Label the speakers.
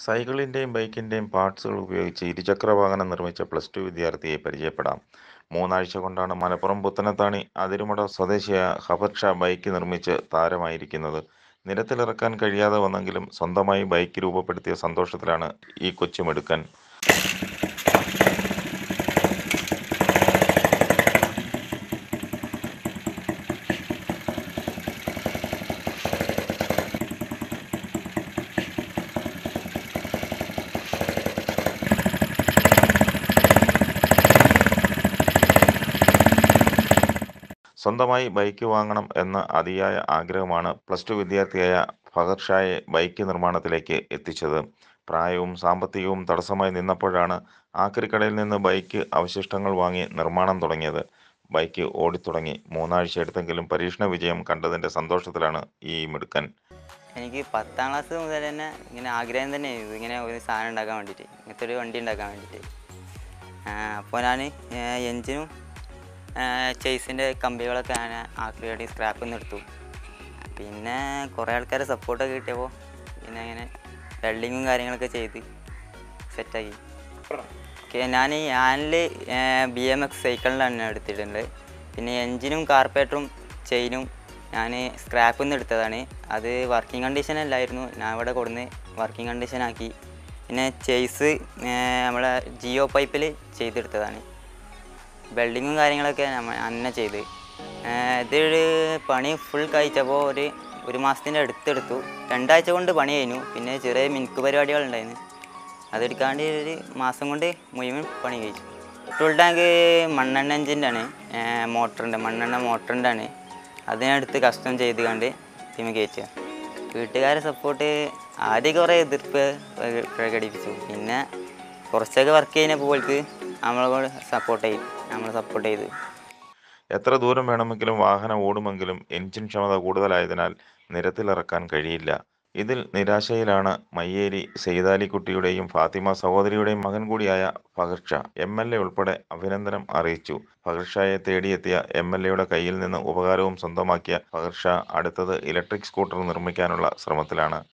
Speaker 1: സൈക്കിളിന്റെയും ബൈക്കിന്റെയും പാർട്സുകൾ ഉപയോഗിച്ച് ഇരുചക്രവാഹനം നിർമ്മിച്ച plus two വിദ്യാർത്ഥിയെ പരിചയപ്പെടാം. മൂന്നാഴ്ച കൊണ്ടാണ് മലപ്പുറം പുത്തനത്താണി അതിരുമട സ്വദേശിയായ ഹഫർ ഷാ ബൈക്ക് നിർമ്മിച്ച് താരമായിരിക്കുന്നത്. നിരത്തിലിറക്കാൻ കഴിയാതെ വന്നെങ്കിലും സ്വന്തമായി ബൈക്ക് രൂപപ്പെടുത്തിയ സന്തോഷത്തിലാണ് ഈ കൊച്ചുമിടുക്കൻ. സ്വന്തമായി ബൈക്ക് വാങ്ങണം എന്ന അതിയായ ആഗ്രഹമാണ് പ്ലസ് ടു വിദ്യാർത്ഥിയായ ഫഹർ ഷായെ ബൈക്ക് നിർമ്മാണത്തിലേക്ക് എത്തിച്ചത്. പ്രായവും സാമ്പത്തികവും തടസ്സമായി നിന്നപ്പോഴാണ് ആക്രിക്കടയിൽ നിന്ന് ബൈക്ക് അവശിഷ്ടങ്ങൾ വാങ്ങി നിർമ്മാണം തുടങ്ങിയത്. ബൈക്ക് ഓടിത്തുടങ്ങി മൂന്നാഴ്ചയെടുത്തെങ്കിലും പരീക്ഷണ വിജയം കണ്ടതിന്റെ സന്തോഷത്തിലാണ് ഈ മിടുക്കൻ.
Speaker 2: എനിക്ക് പത്താം ക്ലാസ് മുതൽ തന്നെ ഇങ്ങനെ ആഗ്രഹം തന്നെയായിരുന്നു ഇങ്ങനെ ഒരു സാധനം ഉണ്ടാക്കാൻ വേണ്ടിയിട്ട് ഇങ്ങനത്തെ ഒരു വണ്ടി ഉണ്ടാക്കാൻ വേണ്ടിയിട്ട് അപ്പോൾ ഞാൻ എൻജിനും ചേസിൻ്റെ കമ്പികളൊക്കെ ഞാൻ ആക്രിക്കടി സ്ക്രാപ്പിൽ നിന്ന് എടുത്തു പിന്നെ കുറേ ആൾക്കാരെ സപ്പോർട്ടൊക്കെ കിട്ടിയപ്പോൾ പിന്നെ അങ്ങനെ വെൽഡിങ്ങും കാര്യങ്ങളൊക്കെ ചെയ്ത് സെറ്റാക്കി ഓക്കെ ഞാൻ ഞാനിൽ ബി എം എക്സ് സൈക്കിളിലാണ് എടുത്തിട്ടുണ്ട് പിന്നെ എൻജിനും കാർപ്പേറ്ററും ചെയിനും ഞാൻ സ്ക്രാപ്പിൽ നിന്ന് എടുത്തതാണ് അത് വർക്കിംഗ് കണ്ടീഷൻ അല്ലായിരുന്നു ഞാൻ ഇവിടെ കൊടുന്ന് വർക്കിംഗ് കണ്ടീഷൻ ആക്കി പിന്നെ ചേസ് നമ്മളെ ജിയോ പൈപ്പിൽ ചെയ്തെടുത്തതാണ് വെൽഡിങ്ങും കാര്യങ്ങളൊക്കെ നമ്മൾ തന്നെ ചെയ്ത് ഇതൊരു പണി ഫുൾ കഴിച്ചപ്പോൾ ഒരു ഒരു മാസത്തിൻ്റെ അടുത്തെടുത്തു രണ്ടാഴ്ച കൊണ്ട് പണി കഴിഞ്ഞു പിന്നെ ചെറിയ മിനുക്ക് പരിപാടികളുണ്ടായിരുന്നു അതെടുക്കാണ്ട് ഒരു മാസം കൊണ്ട് മുഴുവൻ പണി കഴിച്ചു പെട്രോൾ ടാങ്ക് മണ്ണെണ്ണ എഞ്ചിൻ്റെ ആണ് മോട്ടറിൻ്റെ മണ്ണെണ്ണ മോട്ടറിൻ്റെ ആണ് അതിനടുത്ത് കസ്റ്റം ചെയ്ത് കണ്ട് ടീം കയറ്റുക വീട്ടുകാരെ സപ്പോർട്ട് ആദ്യം കുറേ എതിർപ്പ് പ്രക- പ്രകടിപ്പിച്ചു പിന്നെ കുറച്ചൊക്കെ വർക്ക് ചെയ്യുന്നപ്പോൾക്ക് നമ്മളെ സപ്പോർട്ട് ചെയ്തു നമ്മളെ സപ്പോർട്ട് ചെയ്തു
Speaker 1: എത്ര ദൂരം വേണമെങ്കിലും വാഹനം ഓടുമെങ്കിലും എൻജിൻ ക്ഷമത കൂടുതലായതിനാൽ നിരത്തിലിറക്കാൻ കഴിയില്ല. ഇതിൽ നിരാശയിലാണ് മയ്യേരി സെയ്താലിക്കുട്ടിയുടെയും ഫാത്തിമ സഹോദരിയുടെയും മകൻ കൂടിയായ Fahar Shah. M L A ഉൾപ്പെടെ അഭിനന്ദനം അറിയിച്ചു. ഫഹർ ഷായെ തേടിയെത്തിയ എം എൽ എയുടെ കയ്യിൽ നിന്ന് ഉപഹാരവും സ്വന്തമാക്കിയ ഫഹർ ഷാ അടുത്തത് ഇലക്ട്രിക് സ്കൂട്ടർ നിർമ്മിക്കാനുള്ള ശ്രമത്തിലാണ്.